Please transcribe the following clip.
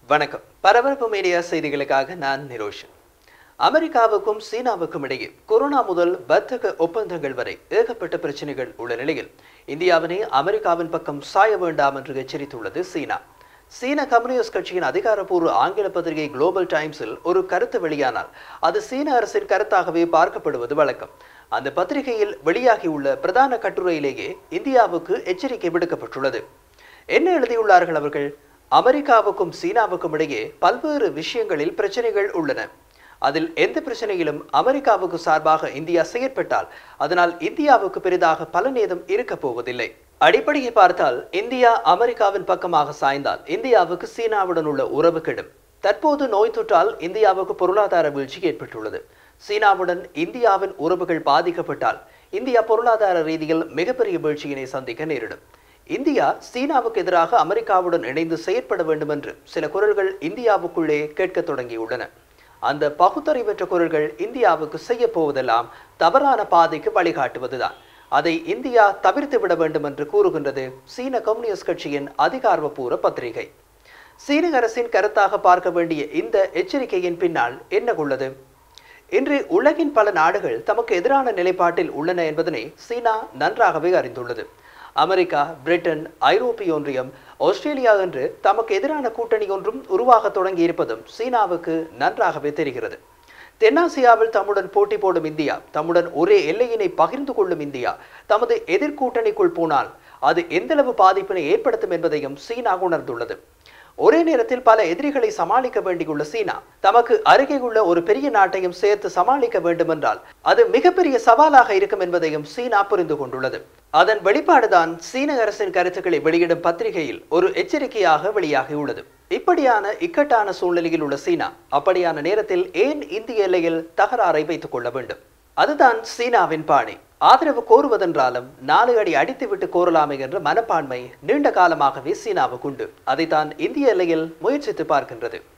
வணக்கம் பரபரப்பு மீடியா செய்திகளுக்காக நான் நிரோஷன் அமெரிக்காவுக்கும் சீனாவுக்கும் இடையே கொரோனா முதல் வர்த்தக ஒப்பந்தங்கள் வரை ஏகப்பட்ட பிரச்சனைகள் உள்ள நிலையில் இந்தியாவினை அமெரிக்காவின் பக்கம் சாய வேண்டாம் என்று எச்சரித்துள்ளது சீனா சீன கம்யூனிஸ்ட் கட்சியின் அதிகாரப்பூர்வ ஆங்கில பத்திரிகை குளோபல் டைம்ஸில் ஒரு கருத்து வெளியானால் அது சீன அரசின் கருத்தாகவே பார்க்கப்படுவது வழக்கம் அந்த பத்திரிகையில் வெளியாகியுள்ள பிரதான கட்டுரையிலேயே இந்தியாவுக்கு எச்சரிக்கை விடுக்கப்பட்டுள்ளது என்ன எழுதியுள்ளார்கள் அவர்கள் அமெரிக்காவுக்கும் சீனாவுக்கும் இடையே பல்வேறு விஷயங்களில் பிரச்சனைகள் உள்ளன அதில் எந்த பிரச்சனையிலும் அமெரிக்காவுக்கு சார்பாக இந்தியா செயற்பட்டால் அதனால் இந்தியாவுக்கு பெரிதாக பலன் ஏதும் இருக்கப் போவதில்லை அடிப்படையை பார்த்தால் இந்தியா அமெரிக்காவின் பக்கமாக சாய்ந்தால் இந்தியாவுக்கு சீனாவுடன் உள்ள உறவு கெடும் தற்போது நோய் தொற்றால் இந்தியாவுக்கு பொருளாதார வீழ்ச்சி ஏற்பட்டுள்ளது சீனாவுடன் இந்தியாவின் உறவுகள் பாதிக்கப்பட்டால் இந்தியா பொருளாதார ரீதியில் மிகப்பெரிய வீழ்ச்சியினை சந்திக்க நேரிடும் இந்தியா சீனாவுக்கு எதிராக அமெரிக்காவுடன் இணைந்து செயற்பட வேண்டும் என்று சில குரல்கள் இந்தியாவுக்குள்ளே கேட்கத் தொடங்கியுள்ளன அந்த பகுத்தறிவற்ற குரல்கள் இந்தியாவுக்கு செய்ய போவதெல்லாம் தவறான பாதைக்கு வழிகாட்டுவதுதான் அதை இந்தியா தவிர்த்து விட வேண்டும் என்று கூறுகின்றது சீன கம்யூனிஸ்ட் கட்சியின் அதிகாரப்பூர்வ பத்திரிகை சீன அரசின் கருத்தாக பார்க்க வேண்டிய இந்த எச்சரிக்கையின் பின்னால் என்ன உள்ளது இன்று உலகின் பல நாடுகள் தமக்கு எதிரான நிலைப்பாட்டில் உள்ளன என்பதனை சீனா நன்றாகவே அறிந்துள்ளது அமெரிக்கா பிரிட்டன் ஐரோப்பிய ஒன்றியம் ஆஸ்திரேலியா என்று தமக்கு எதிரான கூட்டணி ஒன்றும் உருவாக தொடங்கி இருப்பதும் சீனாவுக்கு நன்றாகவே தெரிகிறது தென்னாசியாவில் தம்முடன் போட்டி போடும் இந்தியா தம்முடன் ஒரே எல்லையினை பகிர்ந்து கொள்ளும் இந்தியா தமது எதிர்கூட்டணிக்குள் போனால் அது எந்தளவு பாதிப்பினை ஏற்படுத்தும் என்பதையும் சீனா உணர்ந்துள்ளது ஒரே நேரத்தில் பல எதிரிகளை சமாளிக்க வேண்டியுள்ள சீனா தமக்கு அருகே உள்ள ஒரு பெரிய நாட்டையும் சேர்த்து சமாளிக்க வேண்டுமென்றால் அது மிகப்பெரிய சவாலாக இருக்கும் என்பதையும் சீனா புரிந்து கொண்டுள்ளது அதன் வெளிப்பாடுதான் சீன அரசின் கருத்துக்களை வெளியிடும் பத்திரிகையில் ஒரு எச்சரிக்கையாக வெளியாகியுள்ளது இப்படியான இக்கட்டான சூழ்நிலையில் உள்ள சீனா அப்படியான நேரத்தில் ஏன் இந்திய எல்லையில் தகராறை வைத்துக் கொள்ள வேண்டும் அதுதான் சீனாவின் பாணி ஆதரவு கோருவதென்றாலும் நாலு அடி அடித்துவிட்டு கோரலாமே என்ற மனப்பான்மை நீண்ட காலமாகவே சீனாவுக்கு உண்டு அதைத்தான் இந்திய எல்லையில் முயற்சித்து பார்க்கின்றது